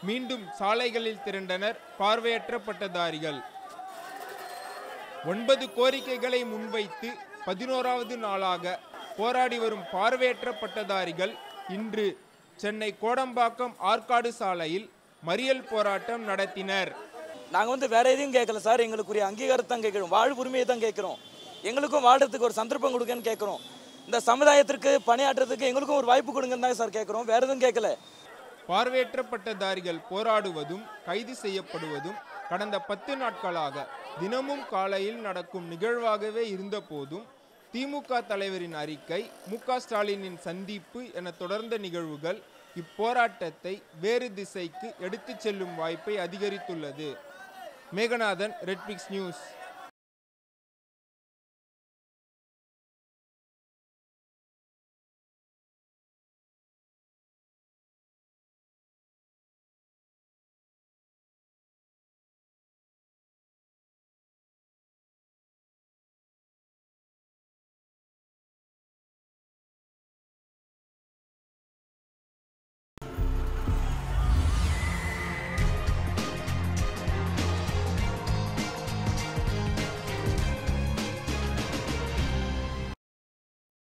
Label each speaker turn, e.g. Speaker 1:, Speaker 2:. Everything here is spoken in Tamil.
Speaker 1: மீண்டும் சாலைகளில் திரண்டனர் பார்வையற்ற பட்டதாரிகள் ஒன்பது கோரிக்கைகளை முன்வைத்து பதினோராவது நாளாக போராடி வரும் பார்வையற்ற பட்டதாரிகள் இன்று சென்னை கோடம்பாக்கம் ஆற்காடு சாலையில் மறியல் போராட்டம் நடத்தினர்
Speaker 2: நாங்கள் வந்து வேற எதையும் கேட்கல சார் எங்களுக்குரிய அங்கீகாரத்தை தான் கேட்குறோம் வாழ் உரிமையை தான் கேட்குறோம் எங்களுக்கும் வாழ்றதுக்கு ஒரு சந்தர்ப்பம் கொடுங்கன்னு கேட்குறோம் இந்த சமுதாயத்திற்கு பணியாற்றுறதுக்கு எங்களுக்கும் ஒரு வாய்ப்பு கொடுங்கன்னு தான் சார் கேட்குறோம் வேற எதுவும் கேட்கல
Speaker 1: பார்வையற்ற பட்டதாரிகள் போராடுவதும் கைது செய்யப்படுவதும் கடந்த பத்து நாட்களாக தினமும் காலையில் நடக்கும் நிகழ்வாகவே இருந்தபோதும் திமுக தலைவரின் அறிக்கை மு க ஸ்டாலினின் சந்திப்பு என தொடர்ந்த நிகழ்வுகள் இப்போராட்டத்தை வேறு திசைக்கு எடுத்துச் செல்லும் வாய்ப்பை அதிகரித்துள்ளது மேகநாதன் ரெட்பிக்ஸ் நியூஸ்